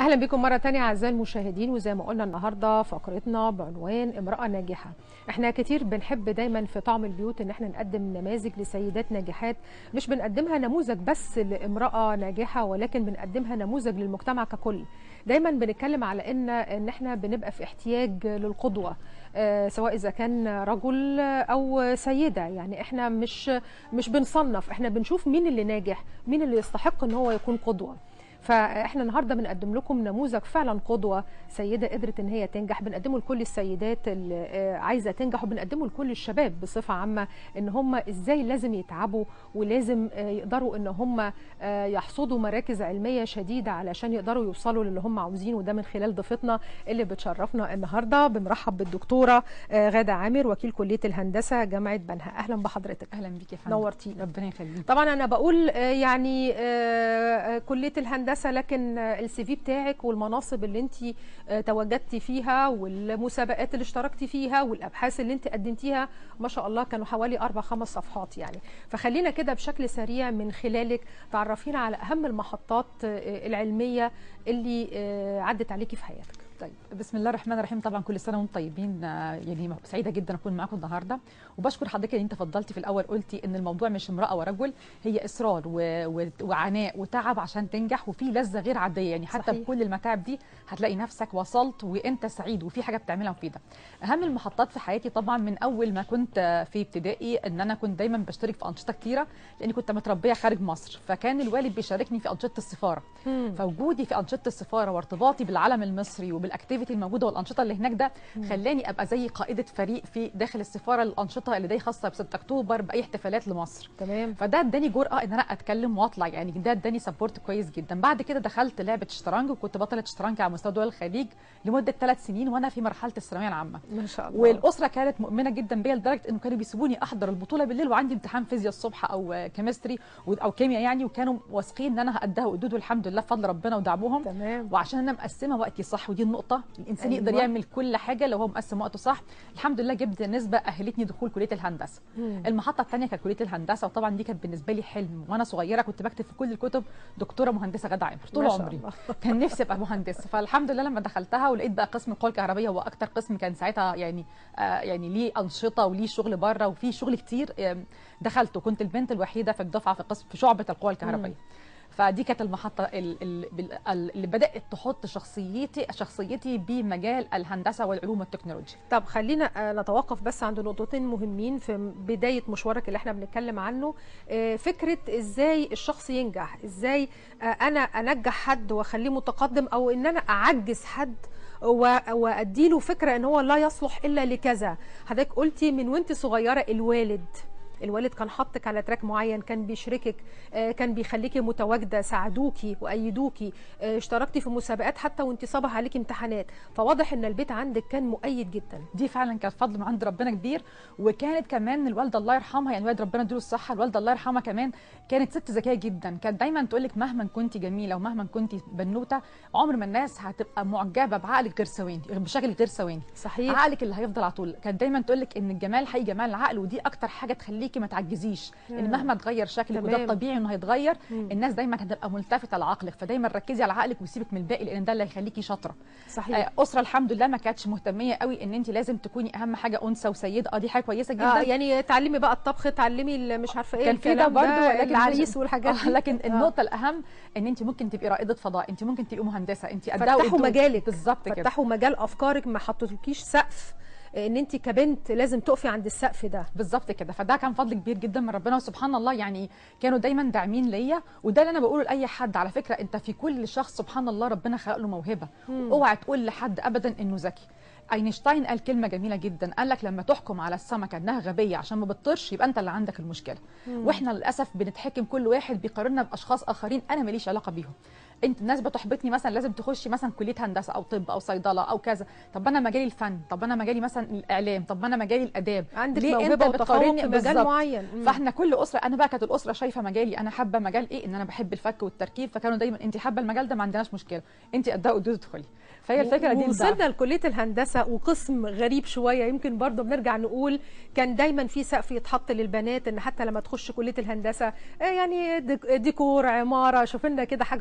اهلا بكم مره تانية اعزائي المشاهدين وزي ما قلنا النهارده فقرتنا بعنوان امراه ناجحه احنا كتير بنحب دايما في طعم البيوت ان احنا نقدم نماذج لسيدات ناجحات مش بنقدمها نموذج بس لامراه ناجحه ولكن بنقدمها نموذج للمجتمع ككل دايما بنتكلم على ان ان احنا بنبقى في احتياج للقدوه آه، سواء اذا كان رجل او سيده يعني احنا مش مش بنصنف احنا بنشوف مين اللي ناجح مين اللي يستحق ان هو يكون قدوه فاحنا النهارده بنقدم لكم نموذج فعلا قدوه سيده قدرت ان هي تنجح بنقدمه لكل السيدات اللي آه، عايزه تنجح وبنقدمه لكل الشباب بصفه عامه ان هم ازاي لازم يتعبوا ولازم آه، يقدروا ان هم آه، يحصدوا مراكز علميه شديده علشان يقدروا يوصلوا للي هم عاوزينه وده من خلال ضيفتنا اللي بتشرفنا النهارده بنرحب بالدكتوره آه، غاده عامر وكيل كليه الهندسه جامعه بنها اهلا بحضرتك اهلا بيكي يا فندم نورتينا ربنا يخليك طبعا انا بقول آه، يعني آه، آه، كليه الهندسه لكن السي في بتاعك والمناصب اللي انت تواجدتي فيها والمسابقات اللي اشتركتي فيها والابحاث اللي انت قدمتيها ما شاء الله كانوا حوالي اربع خمس صفحات يعني فخلينا كده بشكل سريع من خلالك تعرفينا على اهم المحطات آه، العلميه اللي آه، عدت عليكي في حياتك طيب بسم الله الرحمن الرحيم طبعا كل سنه وانتم طيبين آه، يعني سعيده جدا اكون معاكم النهارده وبشكر حضرتك ان انت فضلتي في الاول قلتي ان الموضوع مش امراه ورجل هي اصرار و... و... وعناء وتعب عشان تنجح وفي لذه غير عاديه يعني حتى صحيح. بكل المتاعب دي هتلاقي نفسك وصلت وانت سعيد وفي حاجه بتعملها مفيده اهم المحطات في حياتي طبعا من اول ما كنت آه، في ابتدائي ان انا كنت دايما بشترك في انشطه كتيره لاني كنت متربيه خارج مصر فكان الوالد بيشاركني في انشطه السفاره فوجودي في انشطه السفاره وارتباطي بالعلم المصري وبالاكتيفيتي الموجوده والانشطه اللي هناك ده خلاني ابقى زي قائده فريق في داخل السفاره الانشطه اللي دي خاصه ب 6 اكتوبر باي احتفالات لمصر تمام فده اداني جرأه ان انا اتكلم واطلع يعني ده اداني سبورت كويس جدا بعد كده دخلت لعبه شطرنج وكنت بطله شطرنج على مستوى دول الخليج لمده ثلاث سنين وانا في مرحله الثانويه العامه ما شاء الله والاسره كانت مؤمنه جدا بيا لدرجه انه كانوا بيسيبوني احضر البطوله بالليل وعندي امتحان فيزياء الصبح او كيمستري او كيمياء يعني وكانوا واثقين ان انا هقدها وقدود والحمد لله بفضل ربنا ودعمهم تمام وعشان انا مقسمه وقتي صح ودي النقطه الانسان أيوة. يقدر يعمل كل حاجه لو هو مقسم وقته صح الحمد لله جبت نسبه اهلتني دخول كليه الهندسه مم. المحطه الثانيه كانت كليه الهندسه وطبعا دي كانت بالنسبه لي حلم وانا صغيره كنت بكتب في كل الكتب دكتوره مهندسه غاده عامر طول ما شاء عمري الله. كان نفسي ابقى مهندسه فالحمد لله لما دخلتها ولقيت بقى قسم القوى الكهربائيه هو اكتر قسم كان ساعتها يعني آه يعني ليه انشطه وليه شغل بره وفيه شغل كتير آم، دخلت وكنت البنت الوحيده في الدفعه في قسم في شعبه القوى الكهربائيه فدي كانت المحطه ال- ال- بال- ال- اللي بدات تحط شخصيتي شخصيتي بمجال الهندسه والعلوم والتكنولوجيا طب خلينا آه، نتوقف بس عند نقطتين مهمين في بداية مشوارك اللي احنا بنتكلم عنه آه، فكرة ازاي الشخص ينجح ازاي آه، انا انجح حد واخليه متقدم او ان انا اعجز حد و- واديله فكرة ان هو لا يصلح الا لكذا حضرتك قلتي من وانت صغيرة الوالد الوالد كان حطك على تراك معين كان بيشركك آه، كان بيخليكي متواجده ساعدوكي وايدوكي آه، اشتركتي في مسابقات حتى وانت صبح عليكي امتحانات فواضح ان البيت عندك كان مؤيد جدا دي فعلا كانت فضل من عند ربنا كبير وكانت كمان الوالده الله يرحمها يعني والد ربنا يديله الصحه الوالده الله يرحمها كمان كانت ست ذكيه جدا كانت دايما تقول لك مهما كنت جميله ومهما كنت بنوته عمر ما الناس هتبقى معجبه بعقلك غير ثواني بشكلك غير ثواني صحيح عقلك اللي هيفضل على طول كانت دايما تقول لك ان الجمال حقيقي جمال العقل ودي اكتر حاجه تخليكي ما تعجزيش ان مم. مهما تغير شكلك وده تمام. الطبيعي انه هيتغير مم. الناس دايما هتبقى ملتفته لعقلك فدايما ركزي على عقلك وسيبك من الباقي لان ده اللي هيخليكي شاطره صحيح آه، اسره الحمد لله ما كانتش مهتميه قوي ان انت لازم تكوني اهم حاجه انثى وسيده اه دي حاجه كويسه جدا آه يعني تعلمي بقى الطبخ تعلمي ال- مش عارفه ايه كان في ده الكلام برضه لكن العريس مش- والحاجات آه دي لكن النقطه الاهم ان انت ممكن تبقي رائده فضاء انت ممكن تبقي مهندسه انت قدها فتحوا وقدود. مجالك بالظبط كده فتحوا مجال افكارك ما حطيتلكيش سقف ان انت كبنت لازم تقفي عند السقف ده بالظبط كده فده كان فضل كبير جدا من ربنا وسبحان الله يعني كانوا دايما داعمين ليا وده اللي انا بقوله لاي حد على فكره انت في كل شخص سبحان الله ربنا خلق له موهبه اوعى تقول لحد ابدا انه ذكي اينشتاين قال كلمه جميله جدا قال لك لما تحكم على السمكه انها غبيه عشان ما بتطيرش يبقى انت اللي عندك المشكله واحنا للاسف بنتحكم كل واحد بيقارننا باشخاص اخرين انا ماليش علاقه بيهم انت الناس بتحبطني مثلا لازم تخشي مثلا كليه هندسه او طب او صيدله او كذا طب انا مجالي الفن طب انا مجالي مثلا الاعلام طب انا مجالي الاداب عندك ليه موهبه انت وتفوق بتقارني في مجال بالظبط؟ معين مم. فاحنا كل اسره انا بقى كانت الاسره شايفه مجالي انا حابه مجال ايه ان انا بحب الفك والتركيب فكانوا دايما انت حابه المجال ده ما عندناش مشكله انت قدها قدود ادخلي فهي الفكره دي الدعم. وصلنا لكليه الهندسه وقسم غريب شويه يمكن برضه بنرجع نقول كان دايما في سقف يتحط للبنات ان حتى لما تخش كليه الهندسه آه يعني ديك- ديكور عماره شوف لنا كده حاجه لطيفه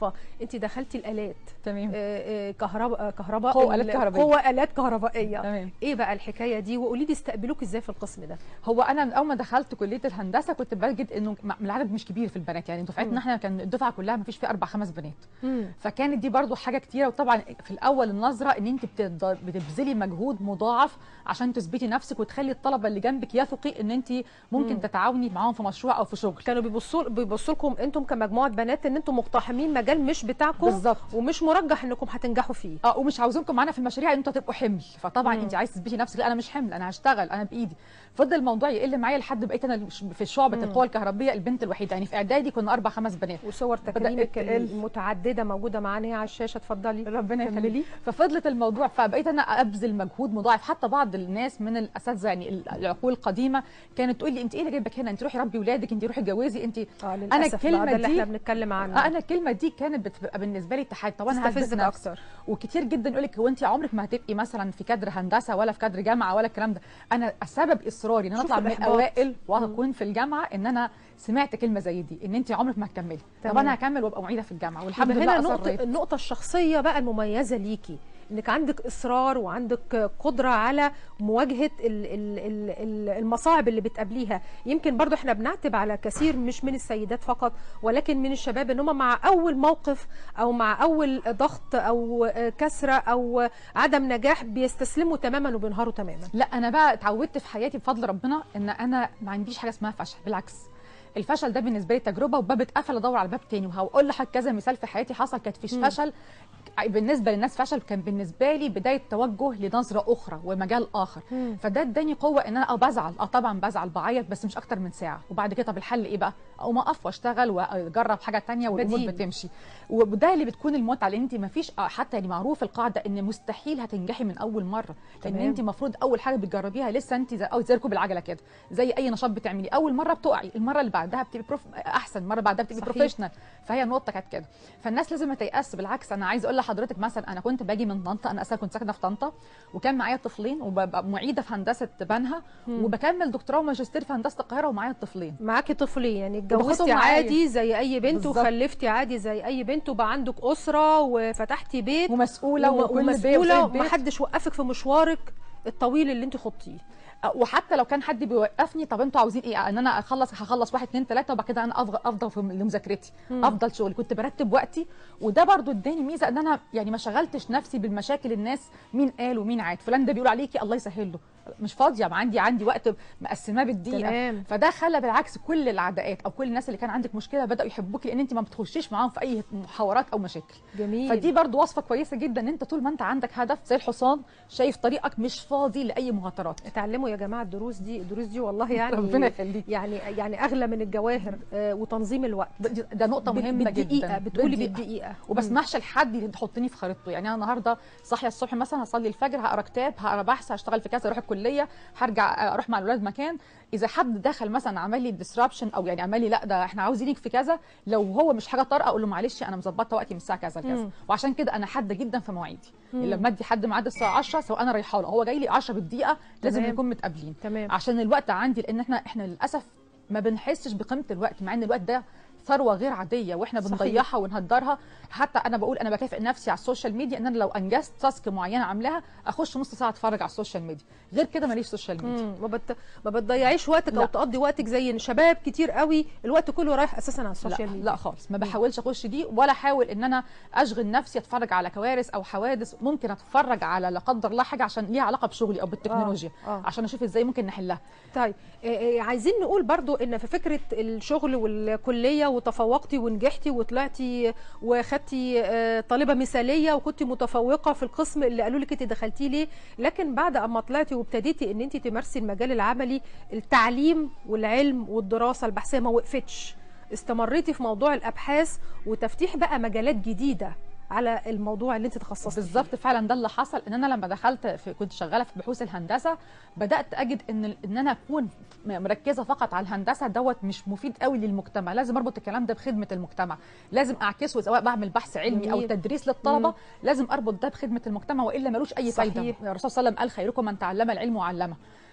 الكهرباء انت دخلتي الالات تمام آه، آه، كهرباء آه، كهرباء قوة آلات ال- كهربائية. قوة آلات كهربائية تمام ايه بقى الحكايه دي وقولي لي استقبلوك ازاي في القسم ده هو انا من اول ما دخلت كليه الهندسه كنت بجد انه م- العدد مش كبير في البنات يعني مم. دفعتنا احنا كان الدفعه كلها ما فيش فيها اربع خمس بنات مم. فكانت دي برضو حاجه كتيره وطبعا في الاول النظره ان انت بتض- بتبذلي مجهود مضاعف عشان تثبتي نفسك وتخلي الطلبه اللي جنبك يثقي ان انت ممكن مم. تتعاوني معاهم في مشروع او في شغل كانوا بيبصوا بيبصوا لكم انتم كمجموعه بنات ان انتم مقتحمين مجال مش بتاعكم بالظبط ومش مرجح انكم هتنجحوا فيه اه ومش عاوزينكم معانا في المشاريع ان انتوا هتبقوا حمل فطبعا مم. انت عايز تثبتي نفسك لا انا مش حمل انا هشتغل انا بايدي فضل الموضوع يقل معايا لحد بقيت انا في شعبه مم. القوى الكهربيه البنت الوحيده يعني في اعدادي كنا اربع خمس بنات وصور تكريمك تقل. المتعدده موجوده معانا هي على الشاشه اتفضلي ربنا كملي. يخليلي ففضلت الموضوع فبقيت انا ابذل مجهود مضاعف حتى بعض الناس من الاساتذه يعني العقول القديمه كانت تقول لي انت ايه اللي جايبك هنا انت روحي ربي ولادك انت روحي اتجوزي انت اه للاسف الكلمة بقى ده اللي دي- احنا بنتكلم عنه آه انا الكلمه دي كانت بتبقى بالنسبه لي تحدي طب انا هثبت تستفزك نفسي اكتر وكتير جدا يقول لك هو انت عمرك ما هتبقي مثلا في كادر هندسه ولا في كادر جامعه ولا الكلام ده انا سبب اصراري ان انا شوف اطلع من الإحباط. الاوائل واكون في الجامعه ان انا سمعت كلمه زي دي ان انت عمرك ما هتكملي طب تمام. انا هكمل وابقى معيده في الجامعه والحمد يبقى لله هنا اصريت نقطة النقطة الشخصية بقى المميزة ليكي انك عندك اصرار وعندك قدرة على مواجهة ال- ال- ال- ال- المصاعب اللي بتقابليها يمكن برضو احنا بنعتب على كثير مش من السيدات فقط ولكن من الشباب ان هم مع اول موقف او مع اول ضغط او كسرة او عدم نجاح بيستسلموا تماما وبينهاروا تماما لا انا بقى اتعودت في حياتي بفضل ربنا ان انا ما عنديش حاجه اسمها فشل بالعكس الفشل ده بالنسبه لي تجربه وباب اتقفل ادور على باب تاني وهقول لحضرتك كذا مثال في حياتي حصل كانت فيش مم. فشل بالنسبه للناس فشل كان بالنسبه لي بدايه توجه لنظره اخرى ومجال اخر مم. فده اداني قوه ان انا اه بزعل اه طبعا بزعل بعيط بس مش اكتر من ساعه وبعد كده طب الحل ايه بقى اقوم اقف واشتغل واجرب حاجه تانية والامور بديل. بتمشي وده اللي بتكون المتعه لان انت ما فيش حتى يعني معروف القاعده ان مستحيل هتنجحي من اول مره لان تمام. انت المفروض اول حاجه بتجربيها لسه انت زي او زي ركوب العجله كده زي اي نشاط بتعمليه اول مره بتقعي المره اللي بعدها بتبقي بروف... احسن المره بعدها بتبقي صحيح. بروفيشنال فهي النقطه كانت كده فالناس لازم ما تيأس بالعكس انا عايزه اقول لحضرتك مثلا انا كنت باجي من طنطا انا اصلا كنت ساكنه في طنطا وكان معايا طفلين وببقى معيده في هندسه بنها مم. وبكمل دكتوراه وماجستير في هندسه القاهره ومعايا الطفلين معاكي طفلين يعني وباخدهم اتجوزتي معايا. عادي زي اي بنت بالظبط. وخلفتي عادي زي اي بنت وبقى عندك اسره وفتحتي بيت ومسؤوله وم- وكل بيت ومسؤوله وزي البيت. ومحدش وقفك في مشوارك الطويل اللي انت خضتيه وحتى لو كان حد بيوقفني طب انتوا عاوزين ايه ان انا اخلص هخلص واحد اتنين تلاته وبعد كده انا افضل افضل في لمذاكرتي مم. افضل شغلي كنت برتب وقتي وده برضو اداني ميزه ان انا يعني ما شغلتش نفسي بالمشاكل الناس مين قال ومين عاد فلان ده بيقول عليكي الله يسهل له مش فاضيه ما عندي عندي وقت مقسماه بالدقيقه تمام فده خلى بالعكس كل العداءات او كل الناس اللي كان عندك مشكله بداوا يحبوكي لان انت ما بتخشيش معاهم في اي محاورات او مشاكل جميل فدي برضو وصفه كويسه جدا ان انت طول ما انت عندك هدف زي الحصان شايف طريقك مش فاضي لاي مهاترات اتعلموا يا جماعه الدروس دي الدروس دي والله يعني ربنا يخليك يعني يعني اغلى من الجواهر آه، وتنظيم الوقت ده ده نقطة بال- مهمة بالدقيقه جدا بتقولي بالدقيقة. بالدقيقه وبسمحش لحد يحطني في خريطته يعني انا النهارده صاحيه الصبح مثلا هصلي الفجر هقرا كتاب هقرا بحث هشتغل في كذا اروح الكليه هرجع اروح مع الاولاد مكان اذا حد دخل مثلا عمل لي ديسربشن او يعني عمل لي لا ده احنا عاوزينك في كذا لو هو مش حاجه طارئه اقول له معلش انا مظبطه وقتي من الساعه كذا لكذا مم. وعشان كده انا حاده جدا في مواعيدي مم. لما ادي حد ميعاد الساعه 10 سواء انا رايحه له هو جاي لي 10 بالدقيقه لازم تمام. نكون متقابلين تمام عشان الوقت عندي لان احنا احنا للاسف ما بنحسش بقيمه الوقت مع ان الوقت ده ثروه غير عاديه واحنا صحيح. بنضيعها ونهدرها حتى انا بقول انا بكافئ نفسي على السوشيال ميديا ان انا لو انجزت تاسك معينه عاملاها اخش نص ساعه اتفرج على السوشيال ميديا غير كده ماليش سوشيال ميديا مم. ما, بت... ما بتضيعيش وقتك او لا. تقضي وقتك زي شباب كتير قوي الوقت كله رايح اساسا على لا, السوشيال ميديا لا خالص ما بحاولش اخش دي ولا احاول ان انا اشغل نفسي اتفرج على كوارث او حوادث ممكن اتفرج على لا قدر الله حاجه عشان ليها علاقه بشغلي او بالتكنولوجيا آه. آه. عشان اشوف ازاي ممكن نحلها طيب آه، آه، عايزين نقول برضو ان في فكره الشغل والكليه وتفوقتي ونجحتي وطلعتي وخدتي آه، طالبه مثاليه وكنت متفوقه في القسم اللي قالوا لك انت دخلتيه ليه لكن بعد اما طلعتي وابتديتي ان انت تمارسي المجال العملي التعليم والعلم والدراسه البحثيه ما وقفتش استمريتي في موضوع الابحاث وتفتيح بقى مجالات جديده على الموضوع اللي انت تخصصتي فيه. بالظبط فعلا ده اللي حصل ان انا لما دخلت في كنت شغاله في بحوث الهندسه بدات اجد ان ان انا اكون مركزه فقط على الهندسه دوت مش مفيد قوي للمجتمع لازم اربط الكلام ده بخدمه المجتمع لازم اعكسه سواء بعمل بحث علمي او جميل. تدريس للطلبه مم. لازم اربط ده بخدمه المجتمع والا ملوش اي فايده صحيح. الرسول صلى الله عليه وسلم قال خيركم من تعلم العلم وعلمه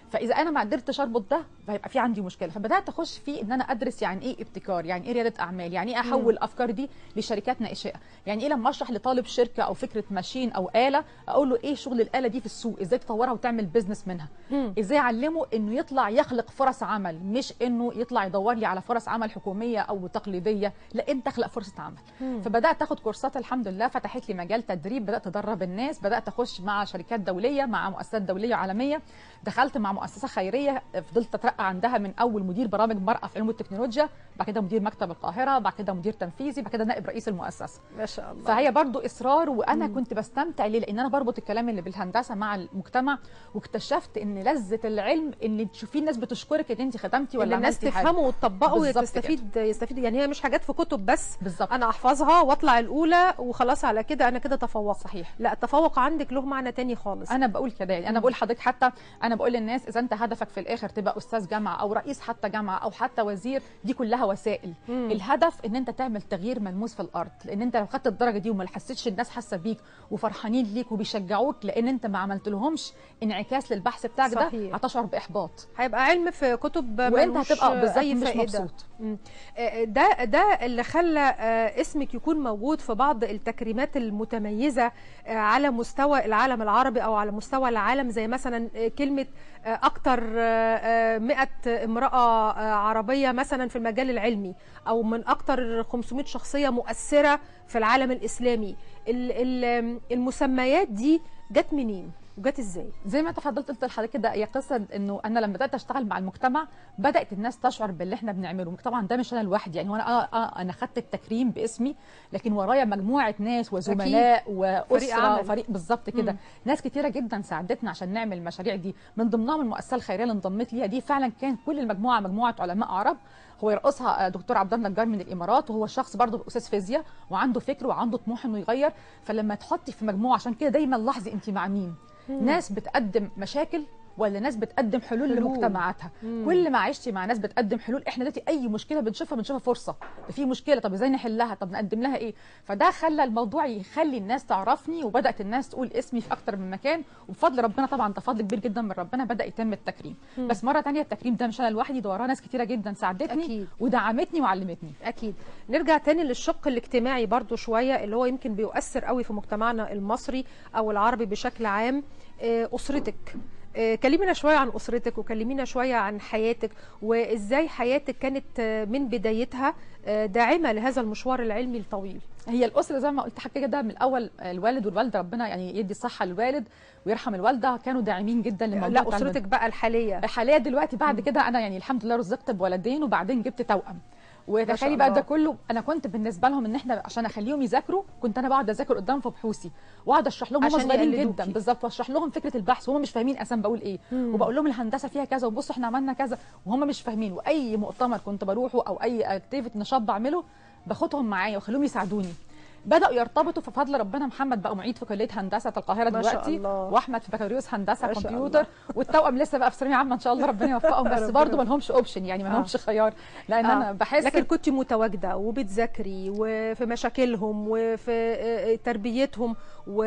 فاذا انا ما قدرتش اربط ده فهيبقى في عندي مشكله فبدات اخش في ان انا ادرس يعني ايه ابتكار يعني ايه رياده اعمال يعني ايه احول الافكار دي لشركات ناشئه يعني ايه لما اشرح لطالب شركه او فكره ماشين او اله اقول له ايه شغل الاله دي في السوق ازاي تطورها وتعمل بيزنس منها مم. ازاي اعلمه انه يطلع يخلق فرص عمل مش انه يطلع يدور لي على فرص عمل حكوميه او تقليديه لا انت اخلق فرصه عمل مم. فبدات اخد كورسات الحمد لله فتحت لي مجال تدريب بدات ادرب الناس بدات اخش مع شركات دوليه مع مؤسسات دوليه عالميه دخلت مع مؤسسه خيريه فضلت اترقى عندها من اول مدير برامج مرأة في علم التكنولوجيا بعد كده مدير مكتب القاهره بعد كده مدير تنفيذي بعد كده نائب رئيس المؤسسه ما شاء الله فهي برضو اصرار وانا كنت بستمتع ليه لان انا بربط الكلام اللي بالهندسه مع المجتمع واكتشفت ان لذه العلم ان تشوفي الناس بتشكرك ان انت خدمتي اللي ولا الناس عملتي حاجه تفهمه وتطبقه بالظبط وتستفيد يستفيد يعني هي مش حاجات في كتب بس بالظبط انا احفظها واطلع الاولى وخلاص على كده انا كده تفوقت صحيح لا التفوق عندك له معنى تاني خالص انا بقول كده يعني انا بقول لحضرتك حتى انا بقول للناس اذا انت هدفك في الاخر تبقى استاذ جامعه او رئيس حتى جامعه او حتى وزير دي كلها وسائل مم. الهدف ان انت تعمل تغيير ملموس في الارض لان انت لو خدت الدرجه دي وما حسيتش الناس حاسه بيك وفرحانين ليك وبيشجعوك لان انت ما عملت لهمش انعكاس للبحث بتاعك ده صحيح. هتشعر باحباط هيبقى علم في كتب وانت ملوش هتبقى بالظبط أي مش فائدة. مبسوط مم. آه، ده ده اللي خلى آه، اسمك يكون موجود في بعض التكريمات المتميزه آه، على مستوى العالم العربي او على مستوى العالم زي مثلا آه، كلمه آه، اكتر آه، آه، 100 امراه آه، عربيه مثلا في المجال العلمي او من اكتر 500 شخصيه مؤثره في العالم الاسلامي ال- ال- المسميات دي جت منين وجت ازاي زي ما تفضلت قلت لحضرتك كده هي قصه انه انا لما بدات اشتغل مع المجتمع بدات الناس تشعر باللي احنا بنعمله طبعا ده مش انا لوحدي يعني هو انا آه آه انا خدت التكريم باسمي لكن ورايا مجموعه ناس وزملاء واسره عمل. وفريق بالظبط كده مم. ناس كتيره جدا ساعدتنا عشان نعمل المشاريع دي من ضمنهم المؤسسه الخيريه اللي انضميت ليها دي فعلا كان كل المجموعه مجموعه علماء عرب هو يرقصها آه، دكتور عبد الله النجار من الامارات وهو شخص برضه استاذ فيزياء وعنده فكر وعنده طموح انه يغير فلما تحطي في مجموعه عشان كده دايما لاحظي انت مع مين ناس بتقدم مشاكل ولا ناس بتقدم حلول, حلول. لمجتمعاتها مم. كل ما عشتي مع ناس بتقدم حلول احنا دلوقتي اي مشكله بنشوفها بنشوفها فرصه ده في مشكله طب ازاي نحلها طب نقدم لها ايه فده خلى الموضوع يخلي الناس تعرفني وبدات الناس تقول اسمي في اكتر من مكان وبفضل ربنا طبعا ده فضل كبير جدا من ربنا بدا يتم التكريم مم. بس مره تانية التكريم ده مش انا لوحدي ده وراه ناس كتيره جدا ساعدتني أكيد. ودعمتني وعلمتني اكيد نرجع تاني للشق الاجتماعي برضو شويه اللي هو يمكن بيؤثر قوي في مجتمعنا المصري او العربي بشكل عام آه، اسرتك آه، كلمينا شويه عن اسرتك وكلمينا شويه عن حياتك وازاي حياتك كانت آه، من بدايتها آه، داعمه لهذا المشوار العلمي الطويل هي الاسره زي ما قلت حاجه كده من الاول الوالد والوالده ربنا يعني يدي الصحه للوالد ويرحم الوالده كانوا داعمين جدا للموضوع لا بتاع المد- اسرتك بقى الحاليه حاليا دلوقتي بعد كده انا يعني الحمد لله رزقت بولدين وبعدين جبت توأم ما شاء وتخيلي بقى الله. ده كله انا كنت بالنسبه لهم ان احنا عشان اخليهم يذاكروا كنت انا بقعد اذاكر قدام في بحوثي واقعد اشرح لهم هم عشان صغيرين يقلدوكي. جدا بالظبط واشرح لهم فكره البحث وهم مش فاهمين اساسا بقول ايه مم. وبقول لهم الهندسه فيها كذا وبصوا احنا عملنا كذا وهم مش فاهمين واي مؤتمر كنت بروحه او اي اكتيفيتي نشاط بعمله باخدهم معايا واخليهم يساعدوني بداوا يرتبطوا في فضل ربنا محمد بقى معيد في كليه هندسه القاهره ما شاء دلوقتي الله. واحمد في بكالوريوس هندسه ما شاء كمبيوتر والتوأم لسه بقى في ثانويه عامه ان شاء الله ربنا يوفقهم بس ربنا برضه ما لهمش اوبشن يعني ما آه. لهمش خيار لان آه. انا بحس لكن كنت متواجده وبتذاكري وفي مشاكلهم وفي آه، آه، تربيتهم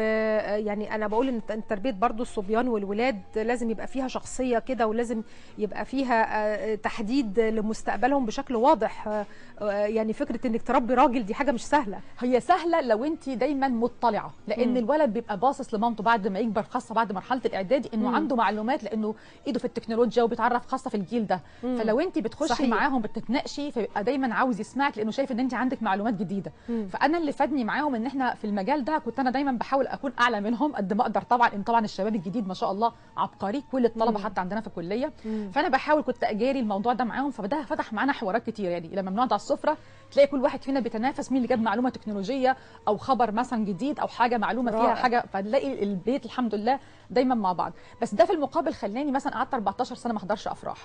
ويعني انا بقول ان إن تربيه برضو الصبيان والولاد لازم يبقى فيها شخصيه كده ولازم يبقى فيها آه، تحديد لمستقبلهم بشكل واضح آه، آه، يعني فكره انك تربي راجل دي حاجه مش سهله هي سهله لو انت دايما مطلعه لان مم. الولد بيبقى باصص لمامته بعد ما يكبر خاصه بعد مرحله الاعدادي انه مم. عنده معلومات لانه ايده في التكنولوجيا وبيتعرف خاصه في الجيل ده مم. فلو انت بتخشي صحيح. معاهم بتتناقشي فبيبقى دايما عاوز يسمعك لانه شايف ان انت عندك معلومات جديده مم. فانا اللي فادني معاهم ان احنا في المجال ده كنت انا دايما بحاول اكون اعلى منهم قد ما اقدر طبعا ان طبعا الشباب الجديد ما شاء الله عبقري كل الطلبه مم. حتى عندنا في الكليه مم. فانا بحاول كنت اجاري الموضوع ده معاهم فده فتح معانا حوارات كتير يعني لما بنقعد على السفره تلاقي كل واحد فينا بيتنافس مين اللي جاب معلومه تكنولوجيه او خبر مثلا جديد او حاجه معلومه فيها رائع. حاجه فنلاقي البيت الحمد لله دايما مع بعض بس ده في المقابل خلاني مثلا قعدت 14 سنه ما احضرش افراح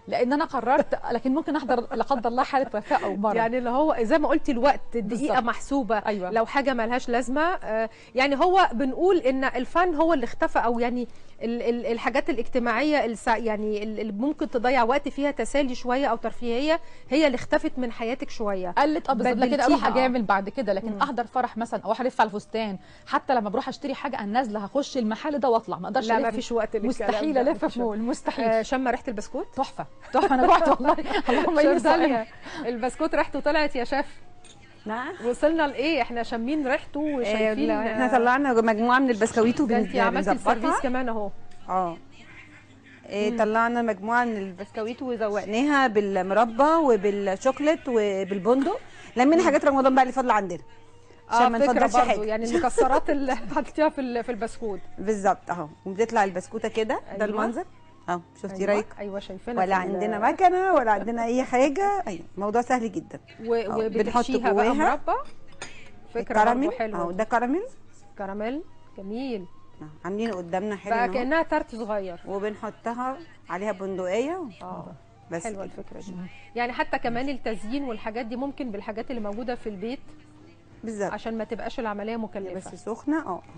لان انا قررت لكن ممكن احضر لا قدر الله حاله وفاه او مرض يعني اللي هو زي ما قلتي الوقت الدقيقه بالظبط. محسوبه أيوة. لو حاجه ملهاش لازمه آه، يعني هو بنقول ان الفن هو اللي اختفى او يعني ال- ال- الحاجات الاجتماعيه السع- يعني ال- اللي ممكن تضيع وقت فيها تسالي شويه او ترفيهيه هي اللي اختفت من حياتك شويه قلت اه بالظبط لكن بدلتيها، اروح آه. اجامل بعد كده لكن احضر فرح مثلا او الف على الفستان حتى لما بروح اشتري حاجه انا نازله هخش المحل ده واطلع ما اقدرش لا ألف. ما فيش وقت للكلام مستحيل ده، الف مفيش في مول مستحيل آه، شم ريحه البسكوت تحفه تحفه انا رحت والله اللهم اني شفتها صائمه البسكوت ريحته طلعت يا شيف نعم وصلنا لايه احنا شامين ريحته وشايفين آه، احنا طلعنا مجموعه من البسكويت ده انت عملتي وبنظبطها السيرفيس كمان اهو اه إيه طلعنا مجموعه من البسكويت وزوقناها بالمربى وبالشوكليت وبالبندق لمينا حاجات رمضان بقى اللي فاضله عندنا اه عشان ما فكره نفضلش برضه حاجه يعني المكسرات اللي حطيتيها في ال- في البسكوت بالظبط اهو وبتطلع البسكوته كده أيوة. ده المنظر اهو شفتي أيوة. رايك ايوه شايفينها ولا في ال- عندنا مكنه ولا عندنا اي حاجه ايوه الموضوع سهل جدا و- آه، بنحط وبتحشيها بقى جواها مربى فكره برضه الكراميل اهو حلوه ده كراميل كراميل جميل آه، عاملينه قدامنا حلو بقى أهو. كانها تارت صغير وبنحطها عليها بندقيه اه بس حلوه كده. الفكره دي يعني حتى كمان التزيين والحاجات دي ممكن بالحاجات اللي موجوده في البيت بالظبط عشان ما تبقاش العمليه مكلفه بس سخنه اه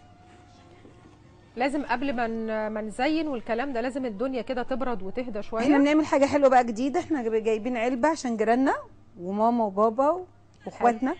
لازم قبل ما ن- ما نزين والكلام ده لازم الدنيا كده تبرد وتهدى احنا شويه بنعمل حاجه حلوه بقى جديده احنا جايب- جايبين علبه عشان جيراننا وماما وبابا واخواتنا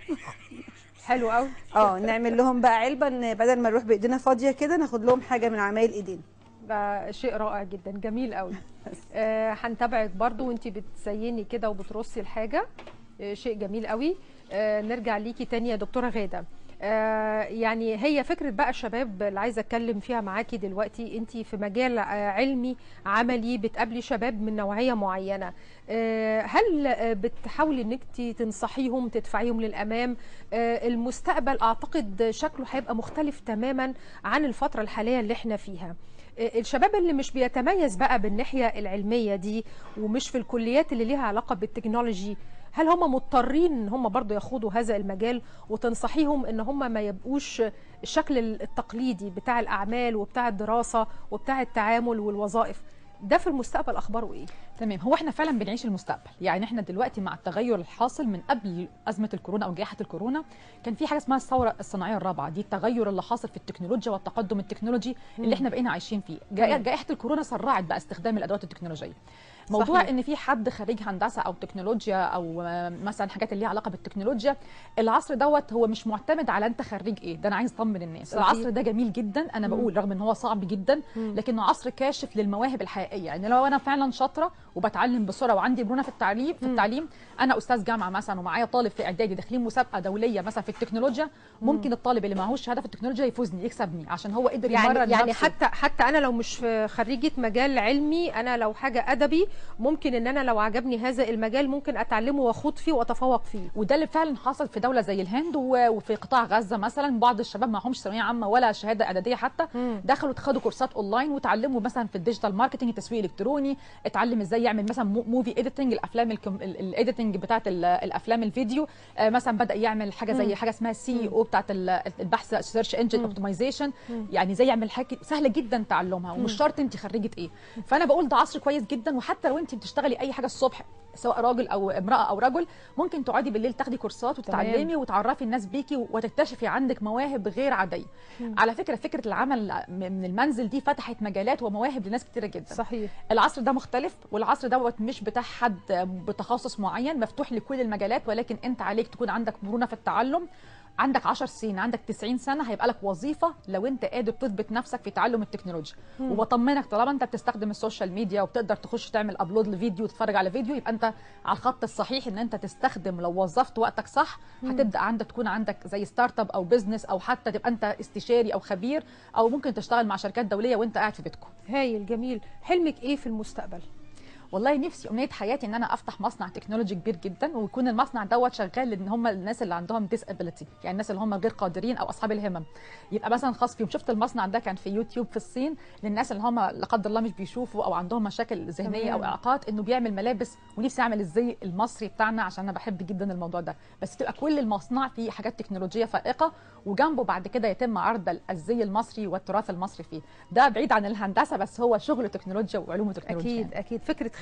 حلو قوي اه نعمل لهم بقى علبه ان بدل ما نروح بايدينا فاضيه كده ناخد لهم حاجه من عمايل ايدينا ده شيء رائع جدا جميل قوي آه، هنتابعك برضو وانت بتزيني كده وبترصي الحاجه آه، شيء جميل قوي آه، نرجع ليكي تاني يا دكتوره غاده آه، يعني هي فكره بقى الشباب اللي عايزه اتكلم فيها معاكي دلوقتي انت في مجال آه، علمي عملي بتقابلي شباب من نوعيه معينه آه، هل آه، بتحاولي انك انت تنصحيهم تدفعيهم للامام آه، المستقبل اعتقد شكله هيبقى مختلف تماما عن الفتره الحاليه اللي احنا فيها الشباب اللي مش بيتميز بقى بالناحيه العلميه دي ومش في الكليات اللي ليها علاقه بالتكنولوجي هل هم مضطرين ان هم برضه يخوضوا هذا المجال وتنصحيهم ان هم ما يبقوش الشكل التقليدي بتاع الاعمال وبتاع الدراسه وبتاع التعامل والوظائف ده في المستقبل اخباره ايه تمام هو احنا فعلا بنعيش المستقبل يعني احنا دلوقتي مع التغير الحاصل من قبل ازمه الكورونا او جائحه الكورونا كان في حاجه اسمها الثوره الصناعيه الرابعه دي التغير اللي حاصل في التكنولوجيا والتقدم التكنولوجي اللي احنا بقينا عايشين فيه جائحه جائحة الكورونا سرعت بقى استخدام الادوات التكنولوجيه موضوع صحيح. ان في حد خريج هندسه او تكنولوجيا او آه، مثلا حاجات اللي ليها علاقه بالتكنولوجيا العصر دوت هو مش معتمد على انت خريج ايه ده انا عايز اطمن الناس صحيح. العصر ده جميل جدا انا بقول رغم ان هو صعب جدا لكنه عصر كاشف للمواهب الحقيقيه يعني لو انا فعلا شاطره وبتعلم بسرعه وعندي مرونه في التعليم في التعليم انا استاذ جامعه مثلا ومعايا طالب في اعدادي داخلين مسابقه دوليه مثلا في التكنولوجيا ممكن الطالب اللي معهوش شهاده في التكنولوجيا يفوزني يكسبني عشان هو قدر يعني يمرن يعني نفسه. حتى حتى انا لو مش في خريجه مجال علمي انا لو حاجه ادبي ممكن ان انا لو عجبني هذا المجال ممكن اتعلمه واخوض فيه واتفوق فيه وده اللي فعلا حصل في دوله زي الهند و- وفي قطاع غزه مثلا بعض الشباب معهمش ثانويه عامه ولا شهاده اعداديه حتى مم. دخلوا خدوا كورسات اونلاين وتعلموا مثلا في الديجيتال ماركتنج التسويق الالكتروني اتعلم ازاي يعمل مثلا مو- موفي اديتنج الافلام الايديتنج بتاعت ال- الافلام الفيديو آه، مثلا بدا يعمل حاجه زي حاجه اسمها سي او بتاعت ال- البحث سيرش انجن اوبتمايزيشن يعني زي يعمل حاجه سهله جدا تعلمها ومش شرط انت خريجه ايه فانا بقول ده عصر كويس جدا وحتى لو انت بتشتغلي اي حاجه الصبح سواء راجل او امراه او رجل ممكن تقعدي بالليل تاخدي كورسات وتتعلمي وتعرفي الناس بيكي وتكتشفي عندك مواهب غير عاديه على فكره فكره العمل من المنزل دي فتحت مجالات ومواهب لناس كتيره جدا صحيح العصر ده مختلف والعصر دوت مش بتاع حد بتخصص معين مفتوح لكل المجالات ولكن انت عليك تكون عندك مرونه في التعلم عندك 10 سنين عندك 90 سنه هيبقى لك وظيفه لو انت قادر تثبت نفسك في تعلم التكنولوجيا وبطمنك طالما انت بتستخدم السوشيال ميديا وبتقدر تخش تعمل ابلود لفيديو وتتفرج على فيديو يبقى انت على الخط الصحيح ان انت تستخدم لو وظفت وقتك صح هتبدا عندك تكون عندك زي ستارت اب او بزنس او حتى تبقى انت استشاري او خبير او ممكن تشتغل مع شركات دوليه وانت قاعد في بيتكم هايل جميل حلمك ايه في المستقبل والله نفسي امنيه حياتي ان انا افتح مصنع تكنولوجي كبير جدا ويكون المصنع دوت شغال ان هم الناس اللي عندهم ديسابيلتي يعني الناس اللي هم غير قادرين او اصحاب الهمم يبقى مثلا خاص فيهم شفت المصنع ده كان في يوتيوب في الصين للناس اللي هم لا قدر الله مش بيشوفوا او عندهم مشاكل ذهنيه او تمام. اعاقات انه بيعمل ملابس ونفسي اعمل الزي المصري بتاعنا عشان انا بحب جدا الموضوع ده بس تبقى كل المصنع فيه حاجات تكنولوجيه فائقه وجنبه بعد كده يتم عرض الزي المصري والتراث المصري فيه ده بعيد عن الهندسه بس هو شغل تكنولوجيا وعلوم تكنولوجيا اكيد اكيد فكره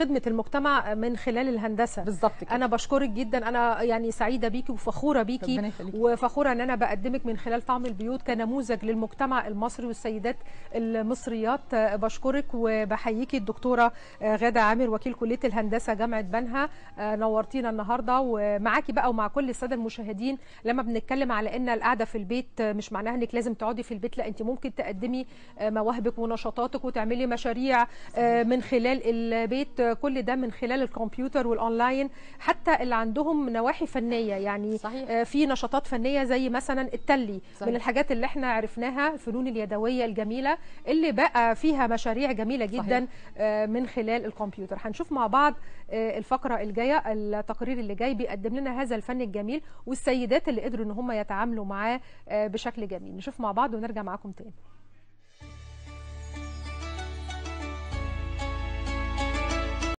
خدمه المجتمع من خلال الهندسه بالظبط كده انا بشكرك جدا انا يعني سعيده بيكي وفخوره بيكي ربنا يخليكي. وفخوره ان انا بقدمك من خلال طعم البيوت كنموذج للمجتمع المصري والسيدات المصريات آه، بشكرك وبحييكي الدكتوره آه، غاده عامر وكيل كليه الهندسه جامعه بنها آه، نورتينا النهارده ومعاكي بقى ومع كل الساده المشاهدين لما بنتكلم على ان القعده في البيت آه، مش معناها انك لازم تقعدي في البيت لا انت ممكن تقدمي آه، مواهبك ونشاطاتك وتعملي مشاريع آه، من خلال البيت آه، كل ده من خلال الكمبيوتر والاونلاين حتى اللي عندهم نواحي فنيه يعني صحيح. آه، في نشاطات فنيه زي مثلا التلي صحيح. من الحاجات اللي احنا عرفناها الفنون اليدويه الجميله اللي بقى فيها مشاريع جميله جدا صحيح. آه، من خلال الكمبيوتر هنشوف مع بعض آه، الفقره الجايه التقرير اللي جاي بيقدم لنا هذا الفن الجميل والسيدات اللي قدروا ان هم يتعاملوا معاه آه، بشكل جميل نشوف مع بعض ونرجع معاكم تاني